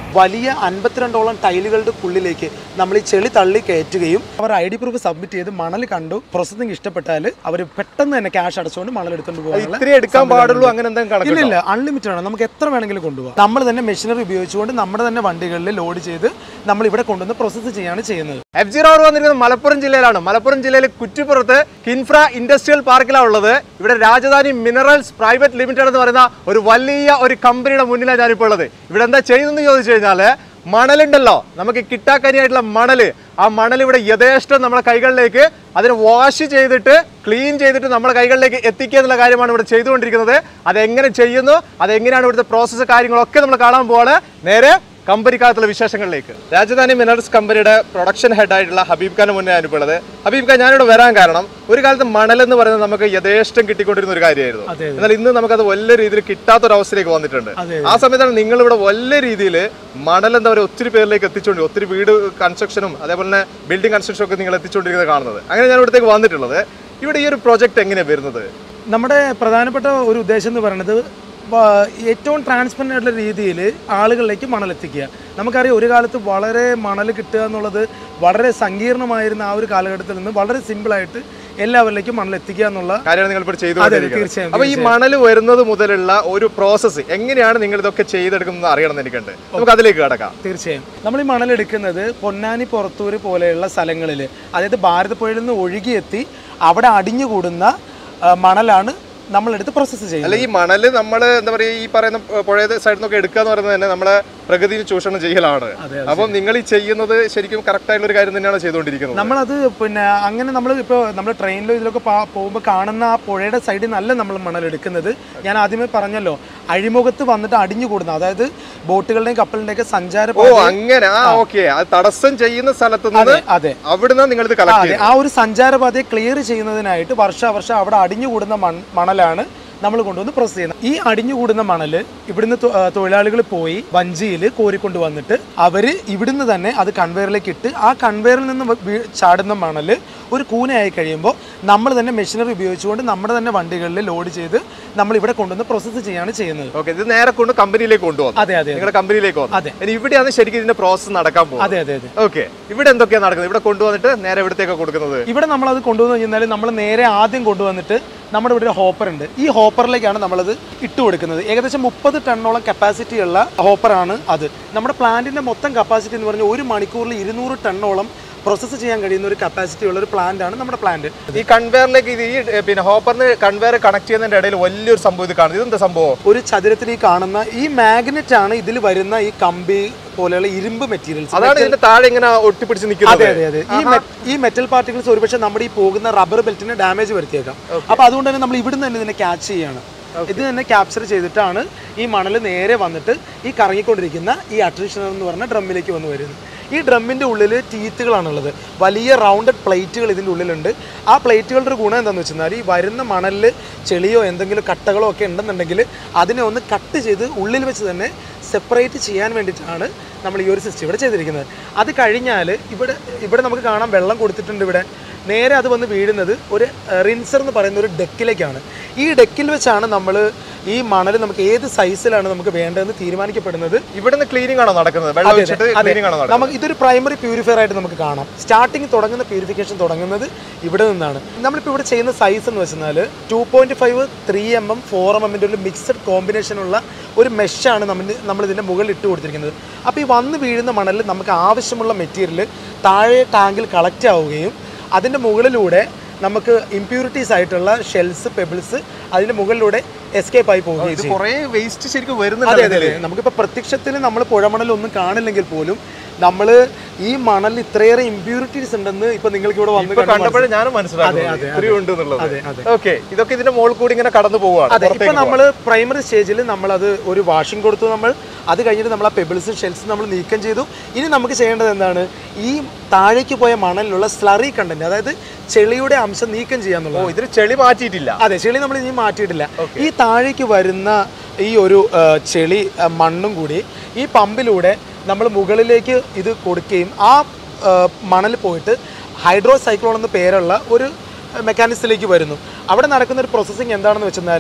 വലിയ അൻപത്തിരണ്ടോളം ടൈലുകളുടെ ഉള്ളിലേക്ക് നമ്മൾ ഈ ചെളി തള്ളി കയറ്റുകയും അവർ ഐ ഡി പ്രൂഫ് സബ്മിറ്റ് ചെയ്ത് മണൽ കണ്ടു പ്രോസസ്സിംഗ് ഇഷ്ടപ്പെട്ടാൽ അവർ പെട്ടെന്ന് തന്നെ ക്യാഷ് അടച്ചുകൊണ്ട് മണൽ എടുത്തുകൊണ്ട് പോകാനുള്ള ഇത്രയും എടുക്കാൻ പാടുള്ളൂ അങ്ങനെ എന്തെങ്കിലും കണക്ക് ഇല്ല ഇല്ല അൺലിമിറ്റഡ് ആണ് നമുക്ക് എത്ര വേണമെങ്കിലും കൊണ്ടുപോകാം നമ്മൾ തന്നെ മെഷീനറി ഉപയോഗിച്ചുകൊണ്ട് നമ്മുടെ തന്നെ വണ്ടികളിൽ ലോഡ് ചെയ്ത് നമ്മൾ ഇവിടെ കൊണ്ടുവന്ന് പ്രോസസ്സ് ചെയ്യാണ് ചെയ്യുന്നത് എഫ് ജി റോഡ് വന്നിരിക്കുന്നത് മലപ്പുറം ജില്ലയിലാണ് മലപ്പുറം ജില്ലയിലെ കുറ്റിപ്പുറത്ത് കിൻഫ്ര ഇൻഡസ്ട്രിയൽ പാർക്കിലാണ് ഉള്ളത് ഇവിടെ രാജധാനി മിനറൽസ് പ്രൈവറ്റ് ലിമിറ്റഡ് എന്ന് പറയുന്ന ഒരു വലിയ ഒരു കമ്പനിയുടെ മുന്നിലാണ് ഞാനിപ്പോൾ ഉള്ളത് ഇവിടെ എന്താ ചെയ്യുന്നതെന്ന് ചോദിച്ചു കഴിഞ്ഞാൽ മണലുണ്ടല്ലോ നമുക്ക് കിട്ടാക്കനിയായിട്ടുള്ള മണല് ആ മണൽ ഇവിടെ യഥേഷ്ടം നമ്മുടെ കൈകളിലേക്ക് അതിനെ വാഷ് ചെയ്തിട്ട് ക്ലീൻ ചെയ്തിട്ട് നമ്മുടെ കൈകളിലേക്ക് എത്തിക്കുക എന്നുള്ള കാര്യമാണ് ഇവിടെ ചെയ്തുകൊണ്ടിരിക്കുന്നത് അതെങ്ങനെ ചെയ്യുന്നു അതെങ്ങനെയാണ് ഇവിടുത്തെ പ്രോസസ്സ് കാര്യങ്ങളൊക്കെ നമ്മൾ കാണാൻ പോവാണ് നേരെ കമ്പനിക്കകത്തുള്ള വിശേഷങ്ങളിലേക്ക് രാജധാനി മിനറൽസ് കമ്പനിയുടെ പ്രൊഡക്ഷൻ ഹെഡ് ആയിട്ടുള്ള ഹബീബ് ഖാന് മുന്നേ അനുഭവമുള്ളത് ഹബീബ് ഖാൻ ഞാനിവിടെ വരാൻ കാരണം ഒരു കാലത്ത് മണൽ എന്ന് പറയുന്നത് നമുക്ക് യഥേഷ്ടം കിട്ടിക്കൊണ്ടിരുന്ന ഒരു കാര്യമായിരുന്നു അതെ, എന്നാൽ ഇന്ന് നമുക്കത് വലിയ രീതിയിൽ കിട്ടാത്ത ഒരു അവസ്ഥയിലേക്ക് വന്നിട്ടുണ്ട് അതെ, ആ സമയത്താണ് നിങ്ങൾ ഇവിടെ വലിയ രീതിയിൽ മണൽ എന്താ പറയുക ഒത്തിരി പേരിലേക്ക് എത്തിച്ചുകൊണ്ട് ഒത്തിരി വീട് കൺസ്ട്രക്ഷനും അതേപോലെ തന്നെ ബിൽഡിംഗ് കൺസ്ട്രക്ഷനും ഒക്കെ നിങ്ങൾ എത്തിച്ചുകൊണ്ടിരിക്കുന്നത് കാണുന്നത് അങ്ങനെ ഞാൻ ഇവിടത്തേക്ക് വന്നിട്ടുള്ളത് ഇവിടെ ഈ ഒരു പ്രോജക്റ്റ് എങ്ങനെയാണ് വരുന്നത് നമ്മുടെ പ്രധാനപ്പെട്ട ഒരു ഉദ്ദേശം എന്ന് പറയുന്നത് വ- ഏറ്റവും ട്രാൻസ്പെറൻ്റ് ആയിട്ടുള്ള രീതിയിൽ ആളുകളിലേക്ക് മണൽ എത്തിക്കുക നമുക്കറിയാം ഒരു കാലത്ത് വളരെ മണൽ കിട്ടുക എന്നുള്ളത് വളരെ സങ്കീർണമായിരുന്ന ആ ഒരു കാലഘട്ടത്തിൽ നിന്ന് വളരെ സിമ്പിളായിട്ട് എല്ലാവരിലേക്കും മണൽ എത്തിക്കുക എന്നുള്ള കാര്യമാണ് നിങ്ങൾ ഇപ്പോൾ അതെ, ചെയ്തുകൊണ്ടിരിക്കുന്നത് തീർച്ചയായും, അപ്പൊ ഈ മണൽ വരുന്നത് മുതലുള്ള ഒരു പ്രോസസ്സ് എങ്ങനെയാണ് നിങ്ങൾ ഇതൊക്കെ ചെയ്തെടുക്കുന്നത് അറിയണം എന്ന് എനിക്കുണ്ട് നമുക്ക് അതിലേക്ക് കടക്കാം തീർച്ചയായും നമ്മൾ ഈ മണൽ എടുക്കുന്നത് പൊന്നാനി പുറത്തൂര് പോലെയുള്ള സ്ഥലങ്ങളിൽ അതായത് ഭാരതപ്പുഴയിൽ നിന്ന് ഒഴുകിയെത്തി അവിടെ അടിഞ്ഞുകൂടുന്ന ആ, മണലാണ് നമ്മളെടുത്ത് പ്രോസസ്സ് ചെയ്യുന്നത് അല്ല ഈ മണല് നമ്മൾ എന്താ പറയാ ഈ പറയുന്ന പുഴയുടെ സൈഡിൽ നിന്നൊക്കെ എടുക്കുക എന്ന് പറയുന്നത് തന്നെ നമ്മളെ പ്രകൃതിയിൽ ചൂഷണം ചെയ്യലാണ് അതെ, അപ്പം നിങ്ങൾ ഈ ചെയ്യുന്നത് ശരിക്കും കറക്റ്റ് ആയിട്ടുള്ള ഒരു കാര്യം തന്നെയാണ് ചെയ്തുകൊണ്ടിരിക്കുന്നത് നമ്മളത് പിന്നെ അങ്ങനെ നമ്മൾ ഇപ്പോൾ നമ്മൾ ട്രെയിനിലോ ഇതിലൊക്കെ പോകുമ്പോൾ കാണുന്ന ആ പുഴയുടെ സൈഡിൽ നിന്നല്ല നമ്മൾ മണൽ എടുക്കുന്നത് ഞാൻ ആദ്യമേ പറഞ്ഞല്ലോ അഴിമുഖത്ത് വന്നിട്ട് അടിഞ്ഞുകൂടുന്ന അതായത് ബോട്ടുകളുടെയും കപ്പലിൻ്റെയും ഒക്കെ സഞ്ചാര ഓ അങ്ങനെ ആ ഓക്കെ അത് തടസ്സം ചെയ്യുന്ന സ്ഥലത്ത് നിന്ന് അതെ അതെ അവിടുന്ന് നിങ്ങൾ ഇത് ആ, കളക്ട് അതെ ആ ഒരു സഞ്ചാരപാതയെ ക്ലിയർ ചെയ്യുന്നതിനായിട്ട് വർഷാവർഷം അവിടെ അടിഞ്ഞുകൂടുന്ന മൺ മണലാണ് നമ്മൾ കൊണ്ടുവന്ന് പ്രോസസ് ചെയ്യുന്നത് ഈ അടിഞ്ഞുകൂടുന്ന മണല് ഇവിടുന്ന് തൊഴിലാളികൾ പോയി വഞ്ചിയിൽ കോരിക്കൊണ്ട് വന്നിട്ട് അവര് ഇവിടുന്ന് തന്നെ അത് കൺവെയറിലേക്ക് ഇട്ട് ആ കൺവെയറിൽ നിന്ന് വ- വീ- ചാടുന്ന മണല് ഒരു കൂനയായി കഴിയുമ്പോൾ നമ്മൾ തന്നെ മെഷീനറി ഉപയോഗിച്ചുകൊണ്ട് നമ്മുടെ തന്നെ വണ്ടികളിൽ ലോഡ് ചെയ്ത് നമ്മൾ ഇവിടെ കൊണ്ടുവന്ന് പ്രോസസ്സ് ചെയ്യാണ് ചെയ്യുന്നത് ഓക്കെ ഇത് നേരെ കൊണ്ട് കമ്പനിയിലേക്ക് കൊണ്ടുവന്നു അതെ അതെ നിങ്ങളുടെ കമ്പനിയിലേക്ക് വന്നു അതെ. ഇനി ഇവിടെയാണ് ശരിക്കും ഇതിന്റെ പ്രോസസ്സ് നടക്കാൻ പോകുന്നത് അതെ അതെ അതെ ഓക്കെ ഇവിടെ എന്തൊക്കെയാണ് നടക്കുന്നത് ഇവിടെ കൊണ്ടുവന്നിട്ട് നേരെ ഇവിടത്തേക്ക് കൊടുക്കുന്നത് ഇവിടെ നമ്മളത് കൊണ്ടുവന്ന് കഴിഞ്ഞാൽ നമ്മൾ നേരെ ആദ്യം കൊണ്ടുവന്നിട്ട് നമ്മുടെ ഇവിടെ ഒരു ഹോപ്പർ ഉണ്ട് ഈ ഹോപ്പറിലേക്കാണ് നമ്മളത് ഇട്ട് കൊടുക്കുന്നത് ഏകദേശം മുപ്പത് ടണ്ണോളം കപ്പാസിറ്റി ഉള്ള ഹോപ്പറാണ് അത് നമ്മുടെ പ്ലാന്റിന്റെ മൊത്തം കപ്പാസിറ്റി എന്ന് പറഞ്ഞാൽ ഒരു മണിക്കൂറിൽ ഇരുന്നൂറ് ടണ്ണോളം പ്രോസസ്സ് ചെയ്യാൻ കഴിയുന്ന ഒരു കപ്പാസിറ്റി ഉള്ള ഒരു പ്ലാന്റ് ആണ് നമ്മുടെ പ്ലാന്റ് ഈ കൺവെയറിലേക്ക് ഇത് ഈ ഏ, പിന്നെ ഹോപ്പറിന് കൺവെയർ കണക്ട് ചെയ്യുന്നതിന്റെ ഇടയിൽ വലിയൊരു സംഭവം ഇത് കാണുന്നത് ഇതെന്താ സംഭവം ഒരു ചതുരത്തിൽ ഈ കാണുന്ന ഈ മാഗ്നറ്റ് ആണ് ഇതിൽ വരുന്ന ഈ കമ്പി പോലെയുള്ള ഇരുമ്പ് മെറ്റീരിയൽസ് അതാണ് ഇതിന്റെ താഴെ ഇങ്ങനെ ഒട്ടിപ്പിടിച്ച് അതെ നിൽക്കുന്നത് അതെ അതെ ഈ മെ- ഈ മെറ്റൽ പാർട്ടിക്കിൾസ് ഒരുപക്ഷെ നമ്മുടെ ഈ പോകുന്ന റബ്ബർ ബെൽറ്റിന് ഡാമേജ് വരുത്തിയേക്കാം അപ്പൊ അതുകൊണ്ട് തന്നെ നമ്മൾ ഇവിടുന്ന് തന്നെ ഇതിനെ ക്യാച്ച് ചെയ്യാണ് ഇത് തന്നെ ക്യാപ്ചർ ചെയ്തിട്ടാണ് ഈ മണൽ നേരെ വന്നിട്ട് ഈ കറങ്ങിക്കൊണ്ടിരിക്കുന്ന ഈ അട്രീഷണർ എന്ന് പറഞ്ഞ ഡ്രമ്മിലേക്ക് വന്ന് വരുന്നത് ഈ ഡ്രമ്മിന്റെ ഉള്ളിൽ ടീത്തുകളാണുള്ളത് വലിയ റൗണ്ടഡ് പ്ലേറ്റുകൾ ഇതിന്റെ ഉള്ളിലുണ്ട് ആ പ്ലേറ്റുകളുടെ ഒരു ഗുണം എന്താണെന്ന് വെച്ചാൽ ഈ വരുന്ന മണലിൽ ചെളിയോ എന്തെങ്കിലും കട്ടകളോ ഒക്കെ ഉണ്ടെന്നുണ്ടെങ്കിൽ അതിനെ ഒന്ന് കട്ട് ചെയ്ത് ഉള്ളിൽ വെച്ച് തന്നെ സെപ്പറേറ്റ് ചെയ്യാൻ വേണ്ടിയിട്ടാണ് നമ്മൾ ഈ ഒരു സിസ്റ്റം ഇവിടെ ചെയ്തിരിക്കുന്നത് അത് കഴിഞ്ഞാൽ ഇവിടെ ഇവിടെ നമുക്ക് കാണാൻ വെള്ളം കൊടുത്തിട്ടുണ്ട് ഇവിടെ നേരെ അത് വന്ന് വീഴുന്നത് ഒരു റിൻസർ എന്ന് പറയുന്ന ഒരു ഡെക്കിലേക്കാണ് ഈ ഡെക്കിൽ വെച്ചാണ് നമ്മൾ ഈ മണൽ നമുക്ക് ഏത് സൈസിലാണ് നമുക്ക് വേണ്ടതെന്ന് തീരുമാനിക്കപ്പെടുന്നത് ഇവിടുന്ന് ക്ലീനിങ് ആണോ നടക്കുന്നത് വെള്ളം ഒഴിച്ചിട്ട് ക്ലീനിങ് ആണോ നടക്കുന്നത് നമുക്ക് ഇതൊരു പ്രൈമറി പ്യൂരിഫയർ ആയിട്ട് നമുക്ക് കാണാം സ്റ്റാർട്ടിങ് തുടങ്ങുന്ന പ്യൂരിഫിക്കേഷൻ തുടങ്ങുന്നത് ഇവിടെ നിന്നാണ് നമ്മളിപ്പോൾ ഇവിടെ ചെയ്യുന്ന സൈസ് എന്ന് വെച്ചാൽ two point five three M M four M എമ്മിൻ്റെ ഒരു മിക്സഡ് കോമ്പിനേഷനുള്ള ഒരു മെഷാണ് നമ്മൾ നമ്മൾ ഇതിൻ്റെ മുകളിൽ ഇട്ട് കൊടുത്തിരിക്കുന്നത് അപ്പോൾ ഈ വന്ന് വീഴുന്ന മണലിൽ നമുക്ക് ആവശ്യമുള്ള മെറ്റീരിയൽ താഴെ ടാങ്കിൽ കളക്റ്റ് ആവുകയും അതിൻ്റെ മുകളിലൂടെ നമുക്ക് ഇമ്പ്യൂരിറ്റീസ് ആയിട്ടുള്ള ഷെൽസ് പെബിൾസ് അതിൻ്റെ മുകളിലൂടെ എസ്കേപ്പ് ആയി പോവുകയും ഇത് ചെയ്യും കുറെ വേസ്റ്റ് ശരിക്കും അതെ വരുന്നുണ്ട് അതെ അതെ നമുക്കിപ്പോൾ പ്രത്യക്ഷത്തിൽ നമ്മൾ പുഴമണൽ ഒന്നും കാണില്ലെങ്കിൽ പോലും നമ്മൾ ഈ മണലിൽ ഇത്രയേറെ ഇമ്പ്യൂരിറ്റീസ് ഉണ്ടെന്ന് ഇപ്പൊ നിങ്ങൾക്ക് ഇവിടെ വന്ന് ഇപ്പൊ കണ്ടാൽ കണ്ടപ്പോഴേ ഞാനും അതെ, മനസ്സിലാക്കുന്നത് അതെ, ഇത്രയും ഉണ്ട് എന്നുള്ളത് അതെ, അതെ. ഓക്കെ ഇതൊക്കെ ഇതിന്റെ മുകളിൽ കൂടി ഇങ്ങനെ കടന്നു പോവാണ് അതെ ഇപ്പൊ പുറത്തേക്ക് നമ്മൾ പ്രൈമറി സ്റ്റേജിൽ നമ്മൾ അത് ഒരു വാഷിംഗ് കൊടുത്തു നമ്മൾ അത് കഴിഞ്ഞിട്ട് നമ്മൾ ആ പെബിൾസും ഷെൽസും നമ്മൾ നീക്കം ചെയ്തു ഇനി നമുക്ക് ചെയ്യേണ്ടത് എന്താണ് ഈ താഴേക്ക് പോയ മണലിലുള്ള സ്ലറി കണ്ടന്റ് അതായത് ചെളിയുടെ അംശം നീക്കം ചെയ്യാന്നുള്ളത് ഓ ഇതിന് ചെളി മാറ്റിയിട്ടില്ല അതെ ചെളി നമ്മൾ ഇനി മാറ്റിയിട്ടില്ല ഈ താഴേക്ക് വരുന്ന ഈ ഒരു ആ, ചെളി ആ, മണ്ണും കൂടി ഈ പമ്പിലൂടെ നമ്മൾ മുകളിലേക്ക് ഇത് കൊടുക്കുകയും ആ മണൽ പോയിട്ട് ഹൈഡ്രോ സൈക്ലോൺ എന്ന പേരുള്ള ഒരു മെക്കാനിസത്തിലേക്ക് വരുന്നു അവിടെ നടക്കുന്ന ഒരു പ്രോസസ്സിങ് എന്താണെന്ന് വെച്ചാൽ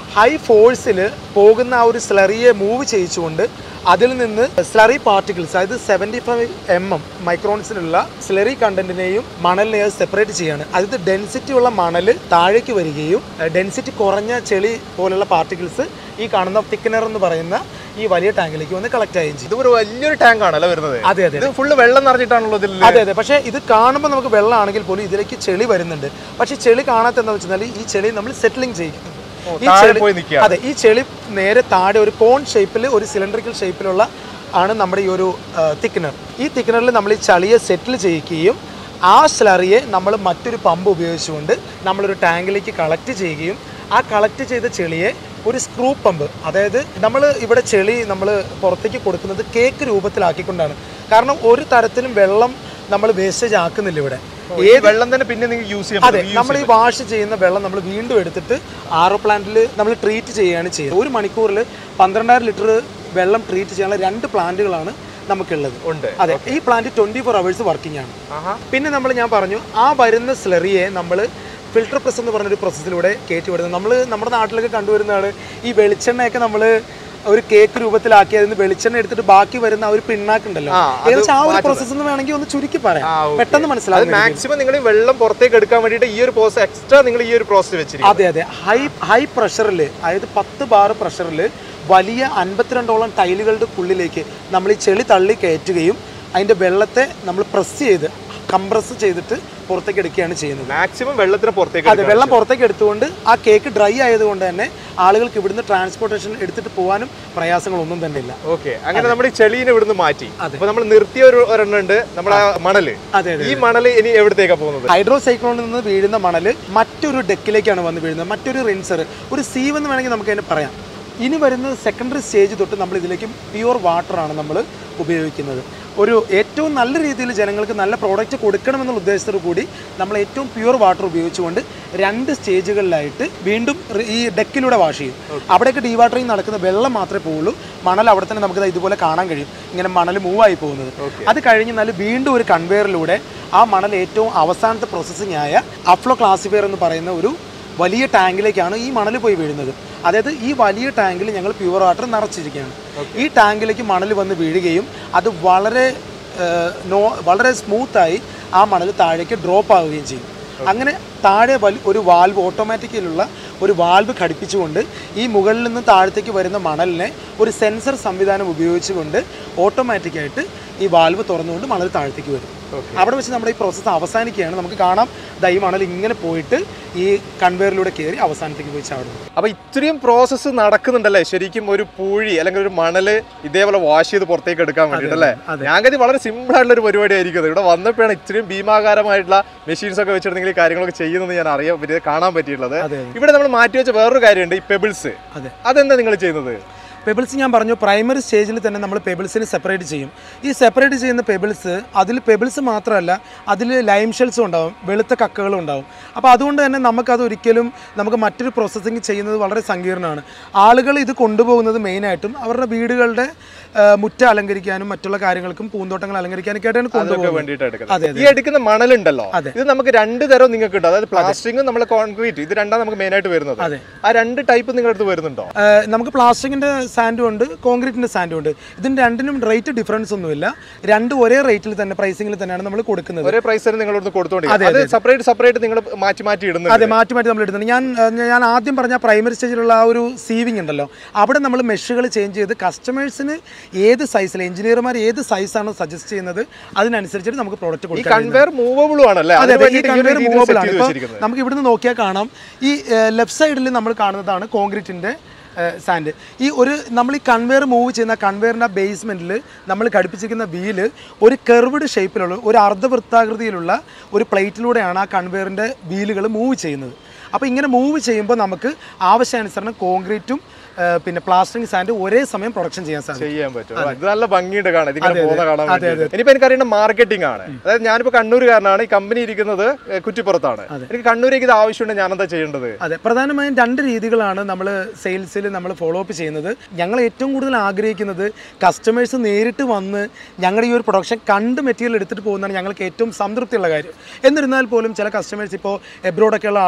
ഹൈ ഫോഴ്സിൽ പോകുന്ന ആ ഒരു സ്ലറിയെ മൂവ് ചെയ്യിച്ചുകൊണ്ട് അതിൽ നിന്ന് സ്ലറി പാർട്ടിക്കിൾസ് അതായത് സെവൻറ്റി ഫൈവ് എം എം മൈക്രോൺസിലുള്ള സ്ലറി കണ്ടന്റിനെയും മണലിനെയും സെപ്പറേറ്റ് ചെയ്യാണ് അതായത് ഡെൻസിറ്റി ഉള്ള മണൽ താഴേക്ക് വരികയും ഡെൻസിറ്റി കുറഞ്ഞ ചെളി പോലുള്ള പാർട്ടിക്കിൾസ് ഈ കാണുന്ന തിക്കനർ എന്ന് പറയുന്ന ഈ വലിയ ടാങ്കിലേക്ക് വന്ന് കളക്ട് ആവുകയും ചെയ്യും ഇത് ഒരു വലിയൊരു ടാങ്ക് ആണല്ലോ വരുന്നത് അതെ അതെ ഇത് ഫുള്ള് വെള്ളം നിറഞ്ഞിട്ടാണല്ലോ ഇതിൽ അതെ അതെ പക്ഷേ ഇത് കാണുമ്പോൾ നമുക്ക് വെള്ളമാണെങ്കിൽ പോലും ഇതിലേക്ക് ചെളി വരുന്നുണ്ട് പക്ഷേ ചെളി കാണാത്ത എന്താണെന്ന് വെച്ചാൽ ഈ ചെളി നമ്മൾ സെറ്റിലിംഗ് ചെയ്യിക്കുന്നുണ്ട് ഈ താഴെ ചെളി- പോയി നിൽക്കുക അതെ ഈ ചെളി നേരെ താഴെ ഒരു കോൺ ഷേപ്പിൽ ഒരു സിലിണ്ടറിക്കൽ ഷേപ്പിലുള്ള ആണ് നമ്മുടെ ഈ ഒരു തിക്കനർ ഈ തിക്കനറിൽ നമ്മൾ ഈ ചളിയെ സെറ്റിൽ ചെയ്യിക്കുകയും ആ സ്ലറിയെ നമ്മൾ മറ്റൊരു പമ്പ് ഉപയോഗിച്ചുകൊണ്ട് നമ്മളൊരു ടാങ്കിലേക്ക് കളക്ട് ചെയ്യുകയും ആ കളക്ട് ചെയ്ത ചെളിയെ ഒരു സ്ക്രൂ പമ്പ് അതായത് നമ്മൾ ഇവിടെ ചെളി നമ്മൾ പുറത്തേക്ക് കൊടുക്കുന്നത് കേക്ക് രൂപത്തിലാക്കിക്കൊണ്ടാണ് കാരണം ഒരു തരത്തിലും വെള്ളം നമ്മൾ വേസ്റ്റേജ് ആക്കുന്നില്ല ഇവിടെ ഈ വെള്ളം തന്നെ പിന്നെ നിങ്ങൾക്ക് യൂസ് ചെയ്യാൻ അതെ നമ്മൾ ഈ വാഷ് ചെയ്യുന്ന വെള്ളം നമ്മൾ വീണ്ടും എടുത്തിട്ട് ആറോ പ്ലാന്റിൽ നമ്മൾ ട്രീറ്റ് ചെയ്യുകയാണ് ചെയ്യുന്നത് ഒരു മണിക്കൂറിൽ പന്ത്രണ്ടായിരം ലിറ്റർ വെള്ളം ട്രീറ്റ് ചെയ്യാനുള്ള രണ്ട് പ്ലാന്റുകളാണ് നമുക്കുള്ളത് ഉണ്ട് അതെ ഈ plant twenty four hours working ആണ് ആഹാ പിന്നെ നമ്മൾ ഞാൻ പറഞ്ഞു ആ വരുന്ന സ്ലറിയെ നമ്മൾ ഫിൽട്ടർ പ്രസ് എന്ന് പറഞ്ഞൊരു പ്രോസസ്സിലൂടെ കയറ്റി വിടുന്നത് നമ്മൾ നമ്മുടെ നാട്ടിലൊക്കെ കണ്ടുവരുന്നതാണ് ഈ വെളിച്ചെണ്ണയൊക്കെ നമ്മൾ ഒരു കേക്ക് രൂപത്തിലാക്കി അതിന് വെളിച്ചെണ്ണ എടുത്തിട്ട് ബാക്കി വരുന്ന ആ ഒരു പിണ്ണാക്കുണ്ടല്ലോ ആ, അത് ഏകദേശം ആ ഒരു പ്രോസസ്സ് എന്ന് വേണമെങ്കിൽ ഒന്ന് ചുരുക്കി പറയാം ആ, okay. പെട്ടെന്ന് അത് മനസ്സിലാവും മാക്സിമം നിങ്ങൾ ഈ വെള്ളം പുറത്തേക്ക് എടുക്കാൻ വേണ്ടിയിട്ട് ഈ ഒരു പ്രോസസ് എക്സ്ട്രാ നിങ്ങൾ ഈ ഒരു പ്രോസസ് വെച്ചിരിക്കും അതെ അതെ ഹൈ ഹൈ പ്രഷറിൽ അതായത് പത്ത് ബാർ പ്രഷറിൽ വലിയ അൻപത്തിരണ്ടോളം ടൈലുകളുടെ ഉള്ളിലേക്ക് നമ്മൾ ഈ ചെളി തള്ളി കയറ്റുകയും അതിൻ്റെ വെള്ളത്തെ നമ്മൾ പ്രസ് ചെയ്ത് കംപ്രസ് ചെയ്തിട്ട് പുറത്തേക്ക് എടുക്കുകയാണ് ചെയ്യുന്നത് മാക്സിമം വെള്ളത്തിന് പുറത്തേക്ക് അതെ വെള്ളം പുറത്തേക്ക് എടുത്തുകൊണ്ട് ആ കേക്ക് ഡ്രൈ ആയതുകൊണ്ട് തന്നെ ആളുകൾക്ക് ഇവിടുന്ന് ട്രാൻസ്പോർട്ടേഷൻ എടുത്തിട്ട് പോകാനും പ്രയാസങ്ങളൊന്നും തന്നെ ഇല്ല ഓക്കെ അങ്ങനെ നമ്മൾ ഈ ചെളീനെ ഇവിടുന്ന് മാറ്റി അതെ. അപ്പൊ നമ്മൾ നിർത്തിയ ഒരു ഒരെണ്ണം ഉണ്ട് നമ്മുടെ മണല് അതെ അതെ ഈ മണല് ഇനി എവിടത്തേക്കാ പോകുന്നത് ഹൈഡ്രോ സൈക്ലോണിൽ നിന്ന് വീഴുന്ന മണൽ മറ്റൊരു ഡെക്കിലേക്കാണ് വന്ന് വീഴുന്നത് മറ്റൊരു റിൻസർ ഒരു സീവ് എന്ന് വേണമെങ്കിൽ നമുക്ക് അതിനെ പറയാം ഇനി വരുന്നത് സെക്കൻഡറി സ്റ്റേജ് തൊട്ട് നമ്മൾ ഇതിലേക്ക് പ്യുവർ വാട്ടറാണ് നമ്മൾ ഉപയോഗിക്കുന്നത് ഒരു ഏറ്റവും നല്ല രീതിയിൽ ജനങ്ങൾക്ക് നല്ല പ്രോഡക്റ്റ് കൊടുക്കണമെന്നുള്ള ഉദ്ദേശത്തോടു കൂടി നമ്മൾ ഏറ്റവും പ്യുവർ വാട്ടർ ഉപയോഗിച്ചുകൊണ്ട് രണ്ട് സ്റ്റേജുകളിലായിട്ട് വീണ്ടും റി- ഈ ഡെക്കിലൂടെ വാഷ് ചെയ്യും അവിടെയൊക്കെ ഡീവാട്ടറിങ് നടക്കുന്ന വെള്ളം മാത്രമേ പോവുള്ളൂ മണൽ അവിടെ തന്നെ നമുക്ക് ദാ ഇതുപോലെ കാണാൻ കഴിയും ഇങ്ങനെ മണൽ മൂവ് ആയി പോകുന്നത് അത് കഴിഞ്ഞാൽ വീണ്ടും ഒരു കൺവെയറിലൂടെ ആ മണൽ ഏറ്റവും അവസാനത്തെ പ്രോസസ്സിംഗ് ആയ അഫ്ലോ ക്ലാസിഫയർ എന്ന് പറയുന്ന ഒരു വലിയ ടാങ്കിലേക്കാണ് ഈ മണൽ പോയി വീഴുന്നത് അതായത് ഈ വലിയ ടാങ്കിൽ ഞങ്ങൾ പ്യുവർ വാട്ടർ നിറച്ചിരിക്കുകയാണ് ഈ ടാങ്കിലേക്ക് മണൽ വന്ന് വീഴുകയും അത് വളരെ ഏഹ്, നോ വളരെ സ്മൂത്തായി ആ മണൽ താഴേക്ക് ഡ്രോപ്പ് ആവുകയും ചെയ്യും അങ്ങനെ താഴെ വലി ഒരു വാൽവ് ഓട്ടോമാറ്റിക്കലുള്ള ഒരു വാൽവ് ഘടിപ്പിച്ചുകൊണ്ട് ഈ മുകളിൽ നിന്ന് താഴത്തേക്ക് വരുന്ന മണലിനെ ഒരു സെൻസർ സംവിധാനം ഉപയോഗിച്ചുകൊണ്ട് ഓട്ടോമാറ്റിക്കായിട്ട് ഈ വാൽവ് തുറന്നുകൊണ്ട് മണൽ താഴത്തേക്ക് വരും Okay. അവിടെ വെച്ച് നമ്മുടെ ഈ പ്രോസസ്സ് അവസാനിക്കുകയാണ് നമുക്ക് കാണാം ദാ ഈ മണൽ ഇങ്ങനെ പോയിട്ട് ഈ കൺവെയറിലൂടെ കയറി അവസാനത്തേക്ക് പോയി ചാടുന്നു അപ്പൊ ഇത്രയും പ്രോസസ്സ് നടക്കുന്നുണ്ടല്ലേ ശരിക്കും ഒരു പൂഴി അല്ലെങ്കിൽ ഒരു മണല് ഇതേപോലെ വാഷ് ചെയ്ത് പുറത്തേക്ക് എടുക്കാൻ വേണ്ടിട്ടല്ലേ അതെ. ഞാൻ കരുതി വളരെ സിമ്പിൾ ആയിട്ടുള്ള ഒരു പരിപാടി ആയിരിക്കും ഇവിടെ വന്നപ്പോഴാണ് ഇത്രയും ഭീമാകാരമായിട്ടുള്ള മെഷീൻസ് ഒക്കെ വെച്ചിട്ടുണ്ടെങ്കിൽ ഈ കാര്യങ്ങളൊക്കെ ചെയ്യുന്നത് ഞാൻ അറിയാൻ പറ്റിയത് കാണാൻ പറ്റിയിട്ടുള്ളത് അതെ ഇവിടെ നമ്മൾ മാറ്റി വെച്ച വേറൊരു കാര്യമുണ്ട് ഈ പെബിൾസ് അതെ അതെന്താ നിങ്ങൾ ചെയ്യുന്നത് പെബിൾസ് ഞാൻ പറഞ്ഞു പ്രൈമറി സ്റ്റേജിൽ തന്നെ നമ്മൾ പെബിൾസിനെ സെപ്പറേറ്റ് ചെയ്യും ഈ സെപ്പറേറ്റ് ചെയ്യുന്ന പെബിൾസ് അതിൽ പെബിൾസ് മാത്രമല്ല അതിൽ ലൈം ഷെൽസും ഉണ്ടാവും വെളുത്ത കക്കകളും ഉണ്ടാവും അപ്പോൾ അതുകൊണ്ട് തന്നെ നമുക്കത് ഒരിക്കലും നമുക്ക് മറ്റൊരു പ്രോസസ്സിങ് ചെയ്യുന്നത് വളരെ സങ്കീർണ്ണമാണ് ആളുകൾ ഇത് കൊണ്ടുപോകുന്നത് മെയിനായിട്ടും അവരുടെ വീടുകളുടെ ആ, മുറ്റം അലങ്കരിക്കാനും മറ്റുള്ള കാര്യങ്ങൾക്കും പൂന്തോട്ടങ്ങൾ അലങ്കരിക്കാനൊക്കെ ആയിട്ടാണ് അതൊക്കെ കൊണ്ടുപോകുന്നത് വേണ്ടിയിട്ട് അതെ, എടുക്കുന്നത് ഈ എടുക്കുന്ന മണലുണ്ടല്ലോ അതെ. ഇത് നമുക്ക് രണ്ട് തരം നിങ്ങൾക്ക് ഉണ്ട് അതായത് പ്ലാസ്റ്റിക്കും നമ്മൾ കോൺക്രീറ്റ് ഇത് രണ്ടാണ് നമുക്ക് മെയിൻ ആയിട്ട് വരുന്നത് അതെ. ആ രണ്ട് ടൈപ്പ് നിങ്ങളുടെ അടുത്ത് വരുന്നുണ്ടോ ആ, നമുക്ക് പ്ലാസ്റ്റിക്കിന്റെ സാൻഡും ഉണ്ട് കോൺക്രീറ്റിന്റെ സാൻഡും ഉണ്ട് ഇതിന് രണ്ടിനും റേറ്റ് ഡിഫറൻസ് ഒന്നുമില്ല രണ്ടും ഒരേ റേറ്റിൽ തന്നെ പ്രൈസിംഗിൽ തന്നെയാണ് നമ്മൾ കൊടുക്കുന്നത് ഒരേ പ്രൈസ് തന്നെ നിങ്ങളോട് കൊടുത്തോണ്ടിരിക്കും അത് സെപ്പറേറ്റ് സെപ്പറേറ്റ് നിങ്ങൾ മാറ്റി മാറ്റി ഇടുന്നുണ്ട് അതെ മാറ്റി മാറ്റി നമ്മൾ ഇടുന്നുണ്ട് ഞാൻ ആ, ഞാൻ ആദ്യം പറഞ്ഞ പ്രൈമറി സ്റ്റേജിലുള്ള ആ ഒരു സീവിങ് ഉണ്ടല്ലോ അവിടെ നമ്മൾ മെഷുകൾ ചേഞ്ച് ചെയ്ത് കസ്റ്റമേഴ്സിന് ഏത് സൈസിൽ എഞ്ചിനീയർമാർ ഏത് സൈസാണ് സജസ്റ്റ് ചെയ്യുന്നത് അതിനനുസരിച്ചിട്ട് നമുക്ക് പ്രോഡക്റ്റ് ഈ കൊടുക്കാം കൺവെയർ മൂവബിളും ആണല്ലേ അതെ അതിന് അതെ ഈ വേണ്ടിയിട്ട് ഈ ഒരു കൺവെയർ രീതിയിൽ മൂവബിൾ set ആണ് ചെയ്ത് ഇപ്പോൾ വെച്ചിരിക്കുന്നത്. നമുക്ക് ഇവിടുന്ന് നോക്കിയാൽ കാണാം ഈ ലെഫ്റ്റ് സൈഡിൽ നമ്മൾ കാണുന്നതാണ് കോൺക്രീറ്റിന്റെ സാൻഡ് ഈ ഒരു നമ്മൾ ഈ കൺവെയർ മൂവ് ചെയ്യുന്ന കൺവെയറിൻ്റെ ബേസ്മെന്റിൽ നമ്മൾ ഘടിപ്പിച്ചിരിക്കുന്ന വീല് ഒരു കെർവ്ഡ് ഷേപ്പിലുള്ള ഒരു അർദ്ധവൃത്താകൃതിയിലുള്ള ഒരു പ്ലേറ്റിലൂടെയാണ് ആ കൺവെയറിൻ്റെ വീലുകൾ മൂവ് ചെയ്യുന്നത് അപ്പോൾ ഇങ്ങനെ മൂവ് ചെയ്യുമ്പോൾ നമുക്ക് ആവശ്യാനുസരണം കോൺക്രീറ്റും പിന്നെ പ്ലാസ്റ്റിക് സാൻഡ് ഒരേ സമയം പ്രൊഡക്ഷൻ ചെയ്യാൻ സാധിക്കും ചെയ്യാൻ പറ്റും ഇത് നല്ല ഭംഗിയുണ്ട് കാണാൻ ഇതിങ്ങനെ പോകുന്ന കാണാൻ അതെ, വേണ്ടിയിട്ട്. ഇനിയിപ്പോ എനിക്കറിയുന്ന മാർക്കറ്റിംഗ് ആണ് അതായത് ഞാനിപ്പോ കണ്ണൂരുകാരനാണ് ഈ കമ്പനി ഇരിക്കുന്നത് ഏഹ്, കുറ്റിപ്പുറത്താണ് എനിക്ക് കണ്ണൂരേക്ക് ഇത് ആവശ്യമുണ്ട് ഞാൻ എന്താ ചെയ്യേണ്ടത് അതെ പ്രധാനമായും രണ്ട് രീതികളാണ് നമ്മൾ സെയിൽസിൽ നമ്മൾ ഫോളോ അപ്പ് ചെയ്യുന്നത് ഞങ്ങൾ ഏറ്റവും കൂടുതൽ ആഗ്രഹിക്കുന്നത് കസ്റ്റമേഴ്സ് നേരിട്ട് വന്ന് ഞങ്ങളുടെ ഈ ഒരു പ്രൊഡക്ഷൻ കണ്ട് മെറ്റീരിയൽ എടുത്തിട്ട് പോകുന്നതാണ് ഞങ്ങൾക്ക് ഏറ്റവും സംതൃപ്തിയുള്ള കാര്യം എന്നിരുന്നാൽ പോലും ചില കസ്റ്റമേഴ്സ് ഇപ്പോൾ എബ്രോഡൊക്കെ ഉള്ള ആളുകളാണെന്നുണ്ടെങ്കിൽ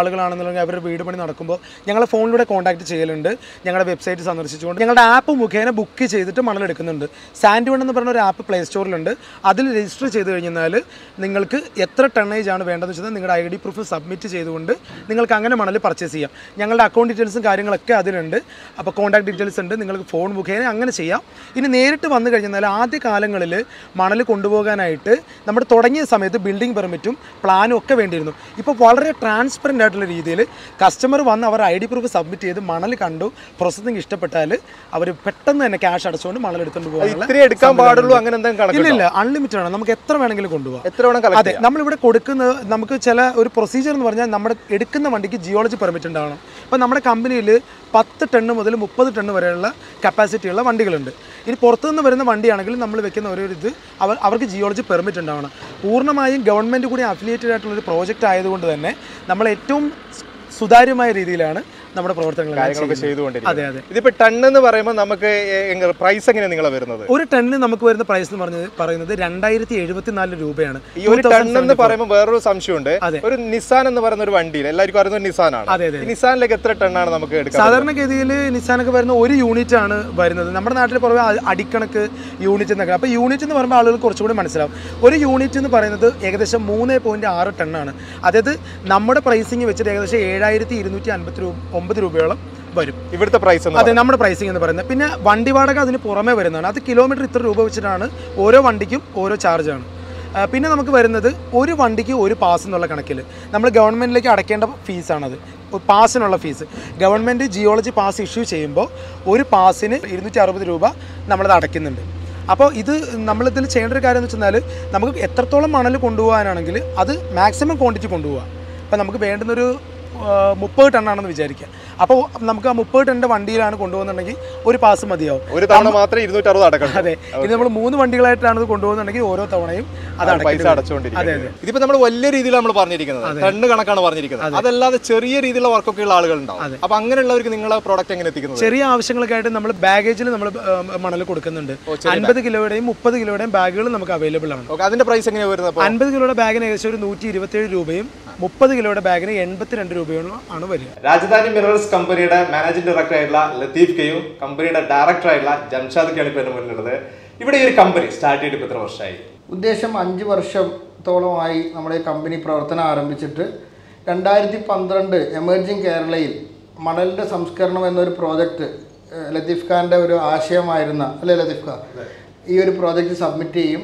പറഞ്ഞാൽ അവരുടെ വീട് പണി നടക്കുമ്പോൾ ഞങ്ങളെ ഫോണിലൂടെ കോൺടാക്ട് ചെയ്യലുണ്ട് ഞങ്ങളുടെ വെബ്സൈറ്റ് സന്ദർശിച്ചുകൊണ്ട് ഞങ്ങളുടെ ആപ്പ് മുഖേന ബുക്ക് ചെയ്തിട്ട് മണൽ എടുക്കുന്നുണ്ട് സാൻഡ് വൺ എന്ന് പറഞ്ഞ ഒരു ആപ്പ് പ്ലേ സ്റ്റോറിലുണ്ട് അതിൽ രജിസ്റ്റർ ചെയ്ത് കഴിഞ്ഞാൽ നിങ്ങൾക്ക് എത്ര ടണ്ണേജ് ആണ് വേണ്ടതെന്ന് വെച്ചാൽ നിങ്ങളുടെ ഐ ഡി പ്രൂഫ് സബ്മിറ്റ് ചെയ്തുകൊണ്ട് നിങ്ങൾക്ക് അങ്ങനെ മണൽ പർച്ചേസ് ചെയ്യാം ഞങ്ങളുടെ അക്കൗണ്ട് ഡീറ്റെയിൽസും കാര്യങ്ങളൊക്കെ അതിലുണ്ട് അപ്പോൾ കോൺടാക്ട് ഡീറ്റെയിൽസ് ഉണ്ട് നിങ്ങൾക്ക് ഫോൺ മുഖേന അങ്ങനെ ചെയ്യാം ഇനി നേരിട്ട് വന്നു കഴിഞ്ഞാൽ ആദ്യ കാലങ്ങളിൽ മണൽ കൊണ്ടുപോകാനായിട്ട് നമ്മുടെ തുടങ്ങിയ സമയത്ത് ബിൽഡിംഗ് പെർമിറ്റും പ്ലാനും ഒക്കെ വേണ്ടിയിരുന്നു ഇപ്പോൾ വളരെ ട്രാൻസ്പെറൻ്റ് ആയിട്ടുള്ള രീതിയിൽ കസ്റ്റമർ വന്ന് അവർ ഐ ഡി പ്രൂഫ് സബ്മിറ്റ് ചെയ്ത് മണൽ കണ്ടു പ്രോസസ്സിംഗ് ഇഷ്ടപ്പെട്ടാൽ അവർ പെട്ടെന്ന് തന്നെ ക്യാഷ് അടച്ചുകൊണ്ട് മണൽ എടുത്തുകൊണ്ട് പോകാനുള്ള ഇത്രയും എടുക്കാൻ പാടുള്ളൂ അങ്ങനെ എന്തെങ്കിലും കണക്ക് ഇല്ല ഇല്ല അൺലിമിറ്റഡ് ആണ് നമുക്ക് എത്ര വേണമെങ്കിലും കൊണ്ടുപോകാം എത്ര വേണം കളക്ട് അതെ നമ്മളിവിടെ കൊടുക്കുന്നത് നമുക്ക് ചില ഒരു പ്രൊസീജിയർ എന്ന് പറഞ്ഞാൽ നമ്മുടെ എടുക്കുന്ന വണ്ടിക്ക് ജിയോളജി പെർമിറ്റ് ഉണ്ടാവണം ഇപ്പം നമ്മുടെ കമ്പനിയിൽ പത്ത് ടണ്ണ് മുതൽ മുപ്പത് ടണ്ണ് വരെയുള്ള കപ്പാസിറ്റിയുള്ള വണ്ടികളുണ്ട് ഇനി പുറത്തുനിന്ന് വരുന്ന വണ്ടിയാണെങ്കിൽ നമ്മൾ വെക്കുന്ന ഒരു ഇത് അവർ അവർക്ക് ജിയോളജി പെർമിറ്റ് ഉണ്ടാവണം പൂർണ്ണമായും ഗവൺമെൻറ് കൂടി അഫിലിയേറ്റഡ് ആയിട്ടുള്ള ഒരു പ്രോജക്റ്റ് ആയതുകൊണ്ട് തന്നെ നമ്മൾ ഏറ്റവും സുതാര്യമായ രീതിയിലാണ് നമ്മുടെ പ്രവർത്തനങ്ങൾ കാര്യങ്ങളൊക്കെ അതെ ചെയ്തുകൊണ്ടിരിക്കുന്നത് അതെ ഇതിപ്പോ ടൺ എന്ന് പറയുമ്പോൾ നമുക്ക് പ്രൈസ് എങ്ങനെയാണ് നിങ്ങളെ വരുന്നത് ഒരു ടണ്ണിന് നമുക്ക് വരുന്ന പ്രൈസ് എന്ന് പറഞ്ഞത് പറയുന്നത് രണ്ടായിരത്തി എഴുപത്തിനാല് രൂപയാണ് ഈ ഒരു ടൺ എന്ന് പറയുമ്പോൾ വേറൊരു സംശയമുണ്ട് അതെ. ഒരു നിസാൻ എന്ന് പറയുന്ന ഒരു വണ്ടിയിൽ എല്ലാവർക്കും അറിയുന്ന ഒരു നിസാനാണ് അതെ അതെ ഈ നിസാനിലേക്ക് എത്ര ടണ്ണാണ് നമുക്ക് എടുക്കാൻ സാധാരണഗതിയിൽ നിസാനൊക്കെ വരുന്ന ഒരു യൂണിറ്റ് ആണ് വരുന്നത് നമ്മുടെ നാട്ടിൽ പുറമെ അ- അടിക്കണക്ക് യൂണിറ്റ് എന്നൊക്കെ അപ്പോൾ യൂണിറ്റ് എന്ന് പറയുമ്പോൾ ആളുകൾ കുറച്ചുകൂടി മനസ്സിലാവും ഒരു യൂണിറ്റ് എന്ന് പറയുന്നത് ഏകദേശം മൂന്ന് പോയിന്റ് ആറ് ടണ്ണാണ് അതായത് നമ്മുടെ പ്രൈസിങ് വെച്ചിട്ട് ഏകദേശം ഏഴായിരത്തി ഇരുന്നൂറ്റി അൻപത്തി രൂപ ഒമ്പത് രൂപയോളം വരും ഇവിടുത്തെ പ്രൈസ് എന്ന് അതെ നമ്മുടെ പ്രൈസിങ് എന്ന് പറയുന്നത് പിന്നെ വണ്ടി വാടക അതിന് പുറമേ വരുന്നതാണ് അത് കിലോമീറ്റർ ഇത്ര രൂപ വെച്ചിട്ടാണ് ഓരോ വണ്ടിക്കും ഓരോ ചാർജാണ് ആ, പിന്നെ നമുക്ക് വരുന്നത് ഒരു വണ്ടിക്ക് ഒരു പാസ് എന്നുള്ള കണക്കിൽ നമ്മൾ ഗവൺമെൻറ്റിലേക്ക് അടയ്ക്കേണ്ട ഫീസാണത് പാസിനുള്ള fees government geology pass issue ചെയ്യുമ്പോൾ ഒരു പാസിന് ഇരുന്നൂറ്റി അറുപത് രൂപ നമ്മളത് അടയ്ക്കുന്നുണ്ട് അപ്പോൾ ഇത് നമ്മളിതിൽ ചെയ്യേണ്ട ഒരു കാര്യം എന്ന് വെച്ചാൽ നമുക്ക് എത്രത്തോളം മണൽ കൊണ്ടുപോകാനാണെങ്കിൽ അത് മാക്സിമം ക്വാണ്ടിറ്റി കൊണ്ടുപോകാം അപ്പോൾ നമുക്ക് വേണ്ടുന്നൊരു ആ, മുപ്പത് ടണ്ണാണെന്ന് വിചാരിക്കുക അപ്പോൾ നമുക്ക് ആ മുപ്പത് ടണ്ണിൻ്റെ വണ്ടിയിലാണ് കൊണ്ടുപോകുന്നുണ്ടെങ്കിൽ ഒരു പാസ് മതിയാവും ഒരു തവണ മാത്രമേ ഇരുന്നൂറ്റി അറുപത് അടക്കണം അതെ ഇത് നമ്മൾ മൂന്ന് വണ്ടികളായിട്ടാണ് ഇത് കൊണ്ടുപോകുന്നുണ്ടെങ്കിൽ ഓരോ തവണയും അത് പൈസ അടയ്ക്കേണ്ടി വരും. അടച്ചുകൊണ്ടിരിക്കുന്നത് ഇതിപ്പോ നമ്മൾ വലിയ രീതിയിൽ നമ്മൾ പറഞ്ഞിരിക്കുന്നത് ടണ്ണ് കണക്കാണ് പറഞ്ഞിരിക്കുന്നത് അതല്ലാതെ ചെറിയ രീതിയിലുള്ള വർക്കൊക്കെ ഉള്ള ആളുകൾ ഉണ്ടാവും അപ്പൊ അങ്ങനെയുള്ളവർക്ക് നിങ്ങളെ പ്രോഡക്റ്റ് എങ്ങനെ എത്തിക്കുന്നത് ചെറിയ ആവശ്യങ്ങളൊക്കെ ആയിട്ട് നമ്മൾ ബാഗേജിൽ നമ്മൾ മണൽ കൊടുക്കുന്നുണ്ട് അൻപത് കിലോയുടെയും മുപ്പത് കിലോയുടെയും ബാഗുകൾ നമുക്ക് അവൈലബിൾ ആണ് ഓക്കെ അതിന്റെ പ്രൈസ് എങ്ങനെയാണ് വരുന്നത് അപ്പോൾ അൻപത് കിലോയുടെ ബാഗിന് ഏകദേശം ഒരു നൂറ്റി ഇരുപത്തേഴ് രൂപയും മുപ്പത് കിലോയുടെ ബാഗിന് എൺപത്തിരണ്ട് രൂപയും ആണ് വരിക രാജധാനി മിനറൽസ് കമ്പനിയുടെ മാനേജിംഗ് ഡയറക്ടർ ആയിട്ടുള്ള ലത്തീഫ് കെയും കമ്പനിയുടെ ഡയറക്ടർ ആയിട്ടുള്ള ജംഷാദ് കെയാണ് ഇപ്പോൾ എൻ്റെ മുന്നിലുള്ളത് ഇവിടെ ഈ ഒരു കമ്പനി സ്റ്റാർട്ട് ചെയ്തിട്ട് ഇപ്പോൾ എത്ര വർഷമായി ഉദ്ദേശം അഞ്ച് വർഷത്തോളമായി നമ്മുടെ ഈ കമ്പനി പ്രവർത്തനം ആരംഭിച്ചിട്ട് രണ്ടായിരത്തി പന്ത്രണ്ട് എമേർജിംഗ് കേരളയിൽ മണലിൻ്റെ സംസ്കരണം എന്നൊരു പ്രോജക്റ്റ് ഏഹ്, ലത്തീഫ് ഖാൻ്റെ ഒരു ആശയമായിരുന്ന അല്ലേ ലത്തീഫ് ഖാൻ ഈ ഒരു പ്രോജക്റ്റ് സബ്മിറ്റ് ചെയ്യും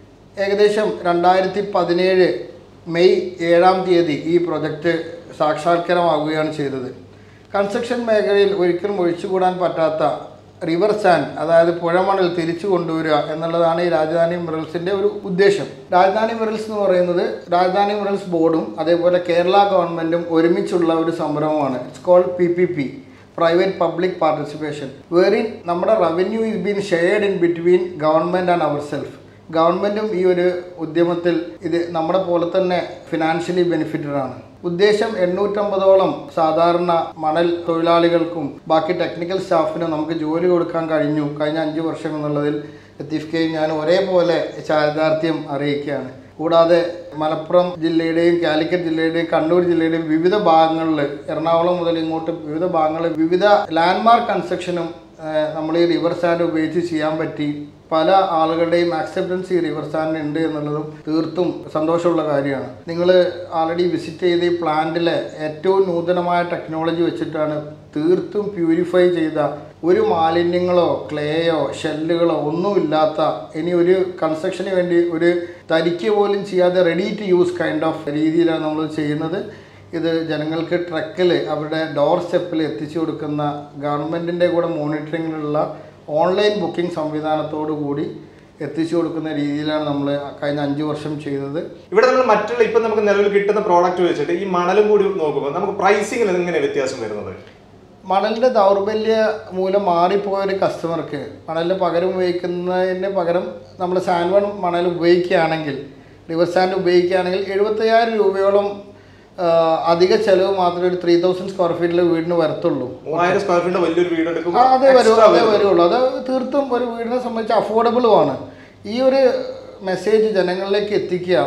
ഏകദേശം രണ്ടായിരത്തി പതിനേഴ് മെയ് ഏഴാം തീയതി ഈ പ്രൊജക്റ്റ് സാക്ഷാത്കാരമാവുകയാണ് ചെയ്തത് കൺസ്ട്രക്ഷൻ മേഖലയിൽ ഒരിക്കലും ഒഴിച്ചുകൂടാൻ പറ്റാത്ത റിവർ സാൻഡ് അതായത് പുഴമണൽ തിരിച്ചു കൊണ്ടുവരിക എന്നുള്ളതാണ് ഈ രാജധാനി മിറൽസിന്റെ ഒരു ഉദ്ദേശം രാജധാനി മിറൽസ് എന്ന് പറയുന്നത് രാജധാനി മിറൽസ് ബോർഡും അതേപോലെ കേരള ഗവൺമെന്റും ഒരുമിച്ചുള്ള ഒരു സംരംഭമാണ് it's called P P P private public participation വേറിൻ നമ്മുടെ revenue is been shared in between government and our self ഗവൺമെന്റും ഈ ഒരു ഉദ്യമത്തിൽ ഇത് നമ്മുടെ പോലെ തന്നെ ഫിനാൻഷ്യലി ബെനിഫിറ്റഡ് ആണ് ഉദ്ദേശം എണ്ണൂറ്റമ്പതോളം സാധാരണ മണൽ തൊഴിലാളികൾക്കും ബാക്കി ടെക്നിക്കൽ സ്റ്റാഫിനും നമുക്ക് ജോലി കൊടുക്കാൻ കഴിഞ്ഞു കഴിഞ്ഞ അഞ്ച് വർഷം എന്നുള്ളതിൽ ലത്തീഫ് കെയും ഞാൻ ഒരേപോലെ ചാരിതാർത്ഥ്യം അറിയിക്കുകയാണ് കൂടാതെ മലപ്പുറം ജില്ലയുടെയും കാലിക്കറ്റ് ജില്ലയുടെയും കണ്ണൂർ ജില്ലയുടെയും വിവിധ ഭാഗങ്ങളിൽ എറണാകുളം മുതൽ ഇങ്ങോട്ട് വിവിധ ഭാഗങ്ങളിൽ വിവിധ ലാൻഡ്മാർക്ക് കൺസ്ട്രക്ഷനും ഏഹ്, നമ്മൾ ഈ റിവർ സാൻഡ് ഉപയോഗിച്ച് ചെയ്യാൻ പറ്റി പല ആളുകളുടെയും ആക്സെപ്റ്റൻസ് ഈ റിവർ സാൻഡ് ഉണ്ട് എന്നുള്ളതും തീർത്തും സന്തോഷമുള്ള കാര്യമാണ് നിങ്ങൾ ആൾറെഡി വിസിറ്റ് ചെയ്ത ഈ പ്ലാന്റിലെ ഏറ്റവും നൂതനമായ ടെക്നോളജി വെച്ചിട്ടാണ് തീർത്തും പ്യൂരിഫൈ ചെയ്ത ഒരു മാലിന്യങ്ങളോ ക്ലേയോ ഷെല്ലുകളോ ഒന്നുമില്ലാത്ത ഇനി ഒരു കൺസ്ട്രക്ഷന് വേണ്ടി ഒരു തരിക്ക് പോലും ചെയ്യാതെ ready to use kind of രീതിയിലാണ് നമ്മൾ ചെയ്യുന്നത് ഇത് ജനങ്ങൾക്ക് ട്രക്കിൽ അവരുടെ ഡോർ സ്റ്റെപ്പിൽ എത്തിച്ചു കൊടുക്കുന്ന ഗവൺമെൻറ്റിൻ്റെ കൂടെ മോണിറ്ററിങ്ങിലുള്ള ഓൺലൈൻ ബുക്കിംഗ് സംവിധാനത്തോടു കൂടി എത്തിച്ചു കൊടുക്കുന്ന രീതിയിലാണ് നമ്മൾ കഴിഞ്ഞ അഞ്ച് വർഷം ചെയ്തത് ഇവിടെ നമ്മൾ മറ്റുള്ള ഇപ്പം നമുക്ക് നിലവിൽ കിട്ടുന്ന പ്രോഡക്റ്റ് വെച്ചിട്ട് ഈ മണലും കൂടി നോക്കുമ്പോൾ നമുക്ക് പ്രൈസിങ്ങിൽ എങ്ങനെ വ്യത്യാസം വരുന്നത് മണലിൻ്റെ ദൗർബല്യ മൂലം മാറിപ്പോയ ഒരു കസ്റ്റമർക്ക് മണലിന് പകരം ഉപയോഗിക്കുന്നതിന് പകരം നമ്മൾ സാൻവൺ മണൽ ഉപയോഗിക്കുകയാണെങ്കിൽ റിവർ സാൻഡ് ഉപയോഗിക്കുകയാണെങ്കിൽ എഴുപത്തയ്യായിരം രൂപയോളം ആ, അധിക ചെലവ് മാത്രമേ ഒരു ത്രീ തൗസൻഡ് സ്ക്വയർ ഫീറ്റിലെ വീടിന് വരത്തുള്ളൂ മൂവായിരം സ്ക്വയർ ഫീറ്റ് വലിയൊരു വീട് ആ, എടുക്കുമ്പോൾ അതേ വരൂ extra അതേ വരും. വരുള്ളൂ അത് തീർത്തും ഒരു വീടിനെ സംബന്ധിച്ച് അഫോർഡബിളുമാണ് ഈ ഒരു മെസ്സേജ് ജനങ്ങളിലേക്ക് എത്തിക്കുക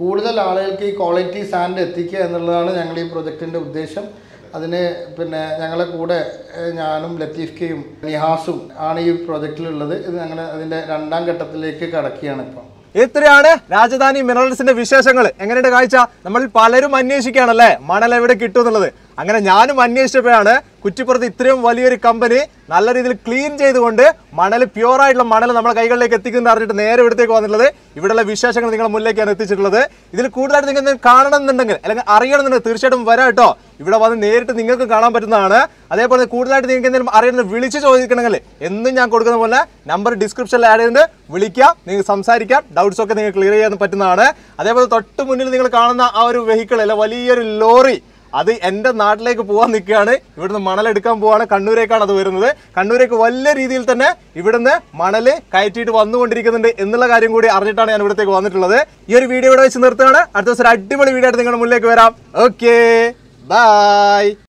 കൂടുതൽ ആളുകൾക്ക് ഈ ക്വാളിറ്റി സാൻഡ് എത്തിക്കുക എന്നുള്ളതാണ് ഞങ്ങൾ ഈ പ്രൊജക്റ്റിൻ്റെ ഉദ്ദേശം അതിന് പിന്നെ ഞങ്ങളെ കൂടെ ഏഹ്, ഞാനും ലത്തീഫ് കെയും നിഹാസും ആണ് ഈ പ്രൊജക്റ്റിലുള്ളത് ഇത് ഞങ്ങൾ അതിൻ്റെ രണ്ടാം ഘട്ടത്തിലേക്ക് കടക്കുകയാണ് ഇപ്പം ഇത്രയാണ് രാജധാനി മിനറൽസിന്റെ വിശേഷങ്ങൾ എങ്ങനെയുണ്ട് കാഴ്ച നമ്മൾ പലരും അന്വേഷിക്കുകയാണല്ലേ മണൽ എവിടെ കിട്ടും എന്നുള്ളത് അങ്ങനെ ഞാനും അന്വേഷിച്ചപ്പോഴാണ് കുറ്റിപ്പുറത്ത് ഇത്രയും വലിയൊരു കമ്പനി നല്ല രീതിയിൽ ക്ലീൻ ചെയ്തുകൊണ്ട് മണൽ പ്യൂർ ആയിട്ടുള്ള മണൽ നമ്മുടെ കൈകളിലേക്ക് എത്തിക്കുന്ന അറിഞ്ഞിട്ട് നേരെ ഇവിടത്തേക്ക് വന്നിട്ടുള്ളത് ഇവിടെയുള്ള വിശേഷങ്ങൾ നിങ്ങളുടെ മുന്നിലേക്കാണ് എത്തിച്ചിട്ടുള്ളത് ഇതിൽ കൂടുതലായിട്ട് നിങ്ങൾക്ക് എന്തെങ്കിലും കാണണം എന്നുണ്ടെങ്കിൽ അല്ലെങ്കിൽ അറിയണമെന്നുണ്ടെങ്കിൽ തീർച്ചയായിട്ടും വരാം കേട്ടോ ഇവിടെ വന്ന് നേരിട്ട് നിങ്ങൾക്ക് കാണാൻ പറ്റുന്നതാണ് അതേപോലെ കൂടുതലായിട്ട് നിങ്ങൾക്ക് എന്തെങ്കിലും അറിയുന്നത് വിളിച്ച് ചോദിക്കണമെങ്കിൽ എന്നും ഞാൻ കൊടുക്കുന്ന പോലെ നമ്പർ ഡിസ്ക്രിപ്ഷനിൽ ആഡ് ചെയ്തിട്ട് വിളിക്കാം നിങ്ങൾക്ക് സംസാരിക്കാം ഡൗട്ട്സ് ഒക്കെ നിങ്ങൾക്ക് ക്ലിയർ ചെയ്യാൻ പറ്റുന്നതാണ് അതേപോലെ തൊട്ട് മുന്നിൽ നിങ്ങൾ കാണുന്ന ആ ഒരു വെഹിക്കിൾ അല്ല വലിയൊരു ലോറി അത് എൻ്റെ നാട്ടിലേക്ക് പോകാൻ നിൽക്കുകയാണ് ഇവിടുന്ന് മണലെടുക്കാൻ പോവാണ് കണ്ണൂരേക്കാണ് അത് വരുന്നത് കണ്ണൂരേക്ക് വലിയ രീതിയിൽ തന്നെ ഇവിടുന്ന് മണൽ കയറ്റിയിട്ട് വന്നുകൊണ്ടിരിക്കുന്നുണ്ട് എന്നുള്ള കാര്യം കൂടി അറിഞ്ഞിട്ടാണ് ഞാൻ ഇവിടത്തേക്ക് വന്നിട്ടുള്ളത് ഈ ഒരു വീഡിയോ ഇവിടെ വെച്ച് നിർത്തുകയാണ് അടുത്ത ദിവസം ഒരു അടിപൊളി വീഡിയോ ആയിട്ട് നിങ്ങളുടെ മുന്നിലേക്ക് വരാം ഓക്കെ ബൈ